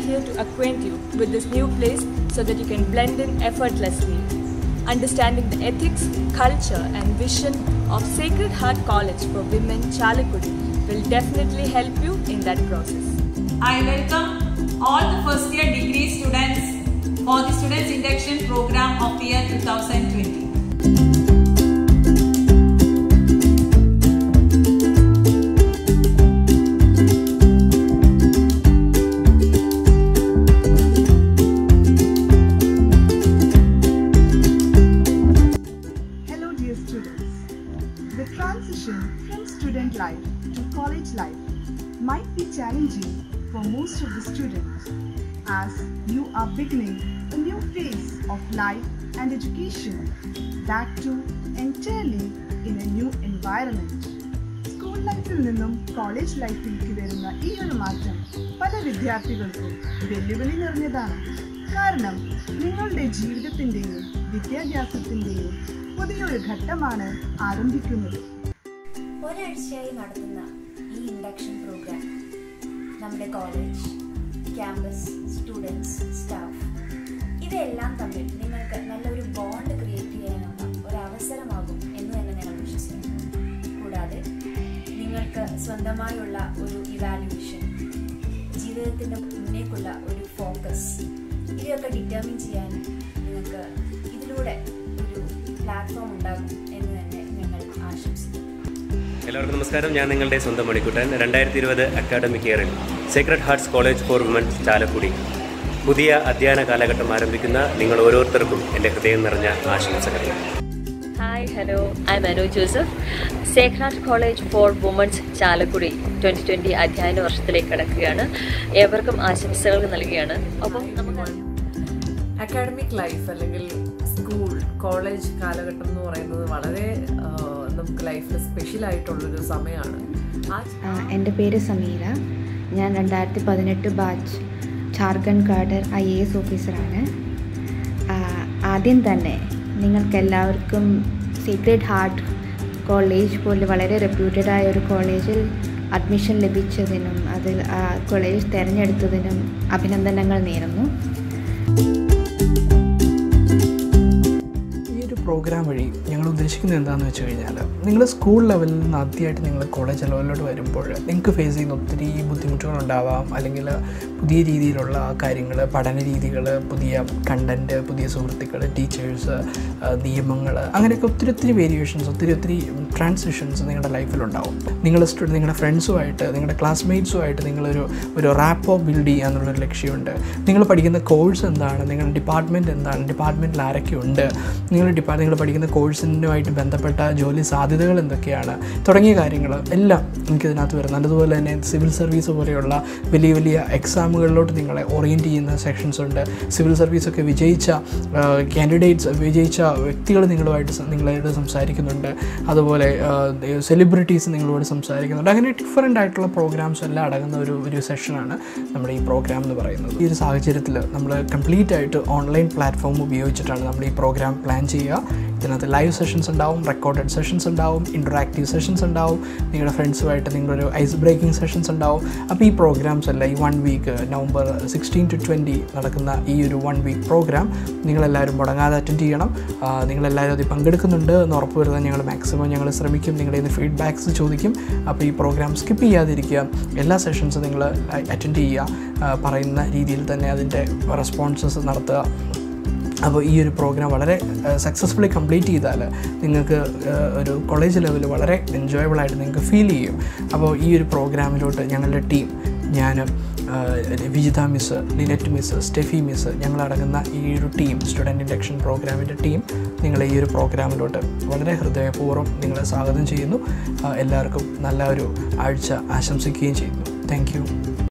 here to acquaint you with this new place so that you can blend in effortlessly. Understanding the ethics, culture, and vision of Sacred Heart College for Women Chalakudi will definitely help you in that process. I welcome all the first year degree students for the Students Induction Program of the year 2020. Hello, dear students. The transition from student life to college life might be challenging for most of the students as you are beginning a new phase of life and education, that too entirely in a new environment. School ലൈഫിൽ നിന്നും college ലൈഫിലേക്ക് വരുന്ന ഈ ഒരു മാറ്റം പല വിദ്യാർത്ഥികൾക്കും വെല്ലുവിളി നിറഞ്ഞതാണ് കാരണം നിങ്ങളുടെ ജീവിതത്തിൻ്റെയും വിദ്യാഭ്യാസത്തിൻ്റെയും പുതിയൊരു ഘട്ടമാണ് ആരംഭിക്കുന്നത് ഒരാഴ്ചയായി നടത്തുന്ന ഈ ഇൻഡക്ഷൻ പ്രോഗ്രാം നമ്മുടെ കോളേജ് ക്യാമ്പസ് സ്റ്റുഡൻസ് സ്റ്റാഫ് ഇവയെല്ലാം തമ്മിൽ നിങ്ങൾക്ക് നല്ലൊരു ബോണ്ട് ക്രിയേറ്റ് ചെയ്യാനുള്ള ഒരു അവസരമാകും എന്ന് തന്നെ ഞങ്ങൾ വിശ്വസിക്കുന്നു കൂടാതെ നിങ്ങൾക്ക് സ്വന്തമായുള്ള ഒരു ഇവാലുവേഷൻ ജീവിതത്തിൻ്റെ മുന്നേക്കുള്ള ഒരു ഫോക്കസ് ഇവയൊക്കെ ഡിറ്റർമിൻ ചെയ്യാൻ നിങ്ങൾക്ക് ഇതിലൂടെ ഒരു പ്ലാറ്റ്ഫോം ഉണ്ടാകും എന്ന് തന്നെ ഞങ്ങൾ ആശംസിക്കുന്നു എല്ലാവർക്കും നമസ്കാരം ഞാൻ നിങ്ങളുടെ സ്വന്തം മണിക്കുട്ടൻ രണ്ടായിരത്തി ഇരുപത് അക്കാഡമിക് ഇയറിൽ Sacred Hearts College for women's Chalakudy പുതിയ അധ്യയന കാലഘട്ടം ആരംഭിക്കുന്ന നിങ്ങൾ ഓരോരുത്തർക്കും എൻ്റെ ഹൃദയം നിറഞ്ഞ ആശംസകൾ hi hello I Manu Joseph സേഖ്നാഥ് college for women's Chalakudy twenty twenty അധ്യയന വർഷത്തിലേക്ക് കടക്കുകയാണ് ഏവർക്കും ആശംസകൾ നൽകുകയാണ് ഒപ്പം നമുക്ക് അക്കാഡമിക് ലൈഫ് അല്ലെങ്കിൽ സ്കൂൾ കോളേജ് കാലഘട്ടം എന്ന് പറയുന്നത് വളരെ ആ, നമുക്ക് ലൈഫിൽ സ്പെഷ്യൽ ആയിട്ടുള്ളൊരു സമയമാണ് ആ ആ, എൻ്റെ പേര് സമീര ഞാൻ രണ്ടായിരത്തി പതിനെട്ട് batch Jharkhand cadre I A S ഓഫീസറാണ് ആ, ആദ്യം തന്നെ നിങ്ങൾക്കെല്ലാവർക്കും സീക്രട്ട് ഹാർട്ട് കോളേജ് പോലെ വളരെ റെപ്യൂട്ടഡ് ആയ ഒരു കോളേജിൽ അഡ്മിഷൻ ലഭിച്ചതിനും അതിൽ ആ കോളേജ് തിരഞ്ഞെടുത്തതിനും അഭിനന്ദനങ്ങൾ നേരുന്നു ഈ ഒരു പ്രോഗ്രാം വഴി ഞങ്ങൾ ഉദ്ദേശിക്കുന്നത് എന്താണെന്ന് വെച്ച് കഴിഞ്ഞാൽ നിങ്ങൾ സ്കൂൾ ലെവലിൽ നിന്ന് ആദ്യമായിട്ട് നിങ്ങൾ കോളേജ് ലെവലിലോട്ട് വരുമ്പോൾ നിങ്ങൾക്ക് ഫേസ് ചെയ്യുന്ന ഒത്തിരി ബുദ്ധിമുട്ടുകളുണ്ടാവാം അല്ലെങ്കിൽ പുതിയ രീതിയിലുള്ള കാര്യങ്ങൾ പഠന രീതികൾ പുതിയ കണ്ടൻറ്റ് പുതിയ സുഹൃത്തുക്കൾ ടീച്ചേഴ്സ് നിയമങ്ങൾ അങ്ങനെയൊക്കെ ഒത്തിരി ഒത്തിരി വേരിയേഷൻസ് ഒത്തിരി ഒത്തിരി ട്രാൻസിഷൻസ് നിങ്ങളുടെ ലൈഫിലുണ്ടാവും നിങ്ങൾ സ്റ്റുഡൻറ്റ് നിങ്ങളുടെ ഫ്രണ്ട്സുമായിട്ട് നിങ്ങളുടെ ക്ലാസ്മേറ്റ്സുമായിട്ട് നിങ്ങളൊരു ഒരു റാപ്പോ ബിൽഡ് ചെയ്യുക എന്നുള്ളൊരു ലക്ഷ്യമുണ്ട് നിങ്ങൾ പഠിക്കുന്ന കോഴ്സ് എന്താണ് നിങ്ങളുടെ ഡിപ്പാർട്ട്മെൻറ്റ് എന്താണ് ഡിപ്പാർട്ട്മെൻറ്റിൽ ആരൊക്കെയുണ്ട് നിങ്ങൾ ഡിപ്പാർട്ട് നിങ്ങൾ പഠിക്കുന്ന കോഴ്സിനുമായിട്ട് ബന്ധപ്പെട്ട ജോലി സാധ്യതകൾ എന്തൊക്കെയാണ് തുടങ്ങിയ കാര്യങ്ങൾ എല്ലാം നിങ്ങൾക്ക് ഇതിനകത്ത് വരുന്നുണ്ട് അതുപോലെ തന്നെ സിവിൽ സർവീസ് പോലെയുള്ള വലിയ വലിയ എക്സാമുകളിലോട്ട് നിങ്ങളെ ഓറിയൻറ്റ് ചെയ്യുന്ന സെക്ഷൻസ് ഉണ്ട് സിവിൽ സർവീസൊക്കെ വിജയിച്ച കാൻഡിഡേറ്റ്സ് വിജയിച്ച വ്യക്തികൾ നിങ്ങളുമായിട്ട് സ- നിങ്ങളായിട്ട് സംസാരിക്കുന്നുണ്ട് അതുപോലെ സെലിബ്രിറ്റീസ് നിങ്ങളോട് സംസാരിക്കുന്നുണ്ട് അങ്ങനെ ഡിഫറെൻ്റ് ആയിട്ടുള്ള പ്രോഗ്രാംസ് എല്ലാം അടങ്ങുന്ന ഒരു ഒരു സെഷനാണ് നമ്മുടെ ഈ പ്രോഗ്രാം എന്ന് പറയുന്നത് ഈ ഒരു സാഹചര്യത്തിൽ നമ്മൾ കംപ്ലീറ്റ് ആയിട്ട് ഓൺലൈൻ പ്ലാറ്റ്ഫോം ഉപയോഗിച്ചിട്ടാണ് നമ്മൾ ഈ പ്രോഗ്രാം പ്ലാൻ ചെയ്യുക ഇതിനകത്ത് ലൈവ് സെഷൻസ് ഉണ്ടാവും റെക്കോർഡഡ് സെഷൻസ് ഉണ്ടാവും ഇൻറ്ററാക്റ്റീവ് സെഷൻസ് ഉണ്ടാവും നിങ്ങളുടെ ഫ്രണ്ട്സുമായിട്ട് നിങ്ങളൊരു ഐസ് ബ്രേക്കിംഗ് സെഷൻസ് ഉണ്ടാവും അപ്പോൾ ഈ പ്രോഗ്രാംസ് എല്ലാം ഈ one week November sixteen to twenty നടക്കുന്ന ഈ ഒരു വൺ വീക്ക് പ്രോഗ്രാം നിങ്ങളെല്ലാവരും മുടങ്ങാതെ അറ്റൻഡ് ചെയ്യണം ആ, നിങ്ങളെല്ലാവരും അതിൽ പങ്കെടുക്കുന്നുണ്ട് എന്ന് ഉറപ്പ് വരുത്താൻ ഞങ്ങൾ മാക്സിമം ഞങ്ങൾ ശ്രമിക്കും നിങ്ങളുടെ നിന്ന് ഫീഡ്ബാക്സ് ചോദിക്കും അപ്പോൾ ഈ പ്രോഗ്രാം സ്കിപ്പ് ചെയ്യാതിരിക്കുക എല്ലാ സെഷൻസും നിങ്ങൾ അറ്റൻഡ് ചെയ്യുക ആ, പറയുന്ന രീതിയിൽ തന്നെ അതിൻ്റെ റെസ്പോൺസസ് നടത്തുക അപ്പോൾ ഈ ഒരു പ്രോഗ്രാം വളരെ സക്സസ്ഫുള്ളി കംപ്ലീറ്റ് ചെയ്താൽ നിങ്ങൾക്ക് ഏഹ്, ഒരു കോളേജ് ലെവൽ വളരെ എൻജോയബിൾ ആയിട്ട് നിങ്ങൾക്ക് ഫീൽ ചെയ്യും അപ്പോൾ ഈ ഒരു പ്രോഗ്രാമിലോട്ട് ഞങ്ങളുടെ ടീം ഞാൻ Vijitha miss Linet miss Steffi miss ഞങ്ങളടങ്ങുന്ന ഈ ഒരു ടീം സ്റ്റുഡൻറ്റ് ഇൻഡക്ഷൻ പ്രോഗ്രാമിൻ്റെ ടീം നിങ്ങളെ ഈ ഒരു പ്രോഗ്രാമിലോട്ട് വളരെ ഹൃദയപൂർവ്വം നിങ്ങളെ സ്വാഗതം ചെയ്യുന്നു ആ, എല്ലാവർക്കും നല്ല ഒരു ആഴ്ച ആശംസിക്കുകയും ചെയ്യുന്നു താങ്ക് യു